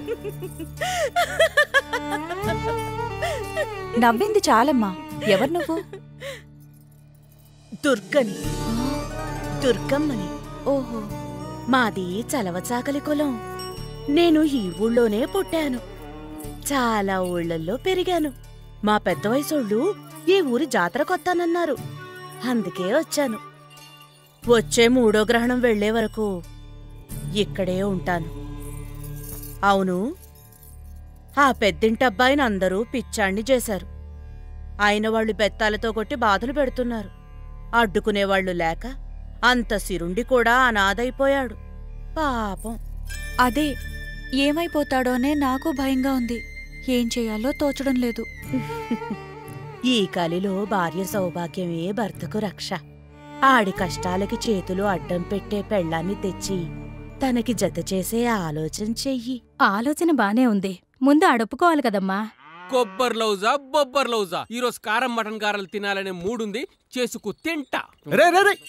నవ్వింది చాలమ్మా ఎవరు నువ్వు దుర్గని దుర్గమ్మని ఓహో మాది చలవచాకలి కులం నేను ఈ ఊళ్ళోనే పుట్టాను చాలా ఊళ్ళల్లో పెరిగాను మా పెద్ద వయసోళ్ళు ఈ ఊరి జాతరకొత్తానన్నారు అందుకే వచ్చాను వచ్చే మూడో గ్రహణం వెళ్లే వరకు ఇక్కడే ఉంటాను అవును ఆ పెద్దింటబ్బాయిని అందరూ పిచ్చాణ్ణి చేశారు ఆయన వాళ్ళు బెత్తాలతో కొట్టి బాధలు పెడుతున్నారు అడ్డుకునేవాళ్లు లేక అంత సిరుండి కూడా అనాథైపోయాడు పాపం అదే ఏమైపోతాడోనే నాకు భయంగా ఉంది ఏం చేయాలో తోచడం లేదు ఈ కలిలో భార్య సౌభాగ్యమే భర్తకు రక్ష ఆడి కష్టాలకి చేతులు అడ్డం పెట్టే పెళ్ళాన్ని తెచ్చి తనకి జత చేసే ఆలోచన చెయ్యి ఆలోచన బానే ఉంది ముందు అడుపుకోవాలి కదమ్మా కొబ్బరి లౌజా బొబ్బర్ లౌజా ఈరోజు కారం మటన్ గారెలు తినాలనే మూడుంది చేసుకు తింటా రే రే రే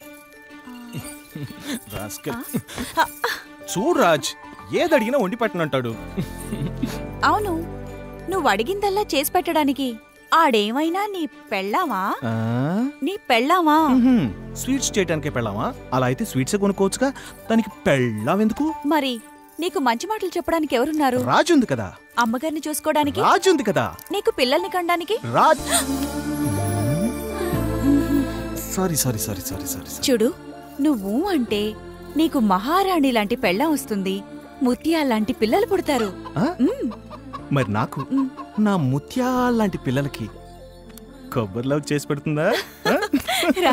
రాస్కెల్. చూడు రాజ్ ఏదడిగినా వండి పెట్టనంటాడు అవును నువ్వు అడిగిందల్లా చేసి పెట్టడానికి ఆడేమైనా నీ పెళ్ళావా ఆ? నీ పెళ్ళావా మ్హూ. స్వీట్స్ చేయటానికే పెళ్ళామా అలా అయితే స్వీట్సే కొనుక్కోవచ్చుగా దానికి పెళ్ళాం ఎందుకు మరి నీకు మంచి మాటలు చెప్పడానికి ఎవరున్నారు రాజు ఉంది కదా అమ్మగారిని చూసుకోవడానికి రాజు ఉంది కదా నీకు పిల్లల్ని కండానికి Raj sorry sorry sorry sorry sorry చూడు నువ్వు అంటే నీకు మహారాణి లాంటి పెళ్ళం వస్తుంది ముత్యాలాంటి పిల్లలు పుడతారు ఆ? మ్మ్. మరి నాకు మ్. నా ముత్యాల లాంటి పిల్లలకి కొబ్బరిలో చేసి పెడుతుందా ఆ? రా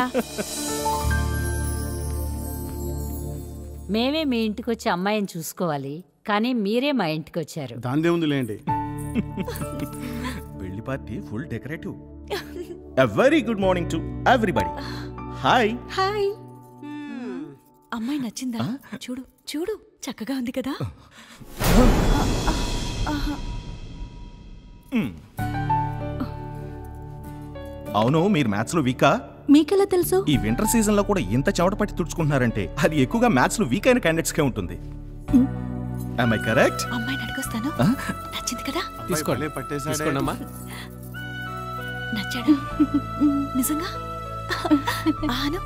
మేమే మీ ఇంటికి వచ్చి అమ్మాయిని చూసుకోవాలి కానీ మీరే మా ఇంటికి వచ్చారు దాందే ఉందిలేండి పెళ్లి party full decorative very good morning to everybody hi hi అమ్మాయి నచ్చిందా చూడు చూడు చక్కగా ఉంది కదా అవును మీరు మ్యాథ్స్ లో వీకా మీకెలా తెలుసు ఈ వింటర్ సీజన్ లో కూడా ఇంత చెమట పట్టి తుడుచుకుంటున్నారంటే అది ఎక్కువగా మ్యాథ్స్ లో వీక్ అయిన క్యాండిడేట్స్ కే ఉంటుంది ఐ కరెక్ట్ అమ్మాయిని అడిగొస్తాను ఆ? నచ్చింది కదా తీసుకోండి భలే పట్టేశాడే. తీసుకోండమ్మా నచ్చాడా నిజంగా ఆను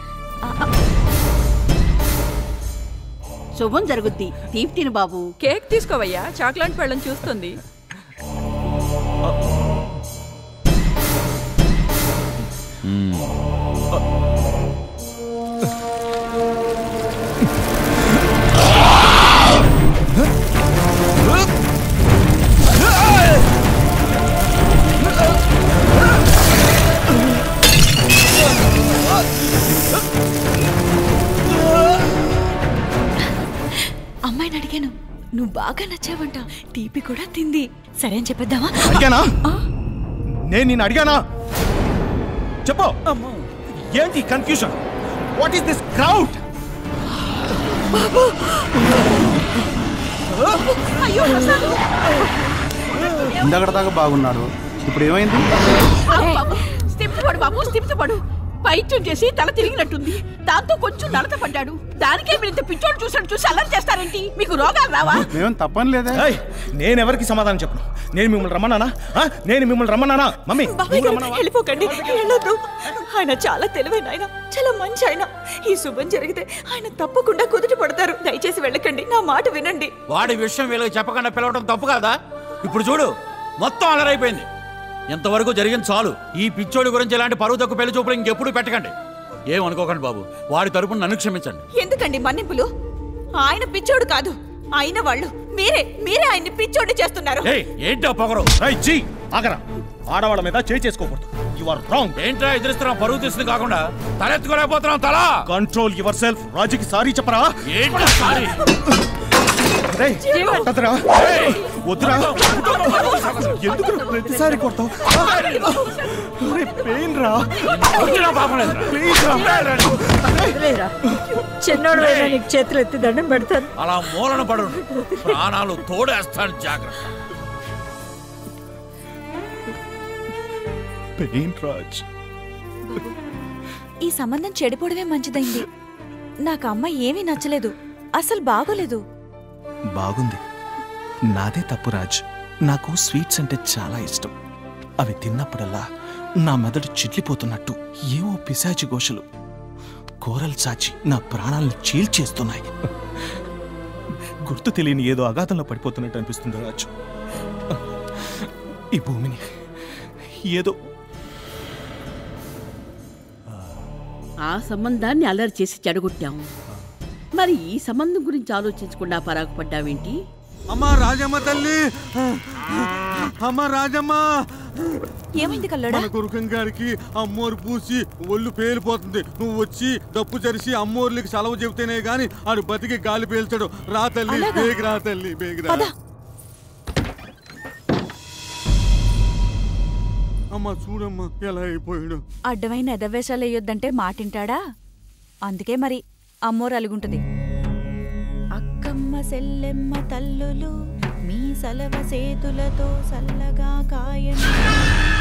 శుభం జరుగుద్ది తీపి తిను బాబు కేక్ తీసుకోవయ్యా చాక్లెట్ పళ్ళం చూస్తుంది అమ్మాయిని అడిగాను నువ్వు బాగా నచ్చావంట తీపి కూడా తింది సరే అని చెప్పేద్దామా అడిగానా నేను నిన్ను అడిగానా చెప్పు ఏంటి confusion what is this crowd ఇందకడ దాకా బాగున్నాడు ఇప్పుడు ఏమైంది స్టిప్ పడు బాబు స్టిప్ పడు పైత్యం చేసి తల తిరిగినట్టుంది దాంతో కొంచెం నడత పడ్డాడు దానికే మీరు ఇంత పిచ్చోడు చూసాడు చూసి అల్లరి చేస్తారేంటి మీకు రోగాలు రావా మేమేం తప్పని లేదే ఏయ్, నేను ఎవరికి సమాధానం చెప్పను నేను మిమ్మల్ని రమ్మన్నానా ఆ? నేను మిమ్మల్ని రమ్మన్నానా మమ్మీ బాబాయ్ నువ్వు గారు, రమ్మన్నావా? వెళ్ళిపోకండి వెళ్ళొద్దు ఆయన చాలా తెలివైన ఆయన చాలా మంచి ఆయన ఈ శుభం జరిగితే ఆయన తప్పకుండా కుదుట పడతారు దయచేసి వెళ్ళకండి నా మాట వినండి వాడి విషయం వీళ్ళకి చెప్పకుండా పిలవడం తప్పు కాదా ఇప్పుడు చూడు మొత్తం అలరైపోయింది ఎంతవరకు జరిగింది చాలు ఈ పిచ్చోడి గురించి ఇలాంటి పరువు తక్కువ పెళ్లి చూపులు ఇంకెప్పుడు పెట్టకండి ఏమనుకోకండి బాబు వాడి తరపున నన్ను క్షమించండి ఎందుకండి మన్నింపులు ఆయన పిచ్చోడు కాదు అయిన వాళ్ళు మీరే మీరే ఆయన్ని పిచ్చోడి చేస్తున్నారు ఏయ్ ఏంటో పొగరు ఏయ్, జీ ఆగరా ఆడవాళ్ళ మీద చేయి చేసుకోకూడదు యు ఆర్ రాంగ్ ఏంట్రా ఎదురుస్తున్నాం పరువు తీస్తుంది కాకుండా తలెత్తుకోలేకపోతున్నాం తల కంట్రోల్ యువర్ సెల్ఫ్ రాజుకి సారీ చెప్పరా ఏంటో సారీ రేయ్, వద్దురా. వద్దురా ఎందుకు ప్రతిసారి కొడతావు పెయిన్ రా వచ్చినా పాపం లేదురా. ప్లీజ్ రా లేరా చిన్నోడు నీకు చేతులు ఎత్తి దండం పెడతాను అలా మూలన పడు ప్రాణాలు తోడేస్తాను జాగ్రత్త పెయిన్ రాజ్ ఈ సంబంధం చెడిపోవడమే మంచిదైంది నాకు అమ్మాయి ఏమీ నచ్చలేదు అసలు బాగోలేదు బాగుంది నాదే తప్పు రాజ్ నాకు స్వీట్స్ అంటే చాలా ఇష్టం అవి తిన్నప్పుడల్లా నా మెదడు చిట్లిపోతున్నట్టు ఏవో పిశాచి ఘోషలు కోరలు చాచి నా ప్రాణాలను చీల్చేస్తున్నాయి గుర్తు తెలియని ఏదో అగాధంలో పడిపోతున్నట్టు అనిపిస్తుంది రాజు ఈ భూమిని ఏదో ఆ సంబంధాన్ని అల్లరి చేసి చెడగొట్టాం మరి ఈ సంబంధం గురించి ఆలోచించకుండా పరాకుపడ్డావేంటి అమ్మా రాజమ్మ తల్లి అమ్మ రాజమ్మ ఏమైంది కల్లోడా మన గురుకం గారికి అమ్మోరు పూసి ఒళ్ళు పేలిపోతుంది నువ్వు వచ్చి డప్పు చరిసి అమ్మోర్లకి సెలవు చెబితేనే గాని ఆడు బతికి గాలి పేల్చాడు రా తల్లి అలాగా? బేగి రా తల్లి బేగి రా పద. అమ్మ చూడమ్మా ఎలా అయిపోయాడు అడ్డమైన ఎదవేషాలు వేయొద్దంటే మాటింటాడా అందుకే మరి అమ్మోరు అలుగుంటుంది అక్కమ్మ సెల్లెమ్మ తల్లులు మీ సలవ సేతులతో సల్లగా కాయండి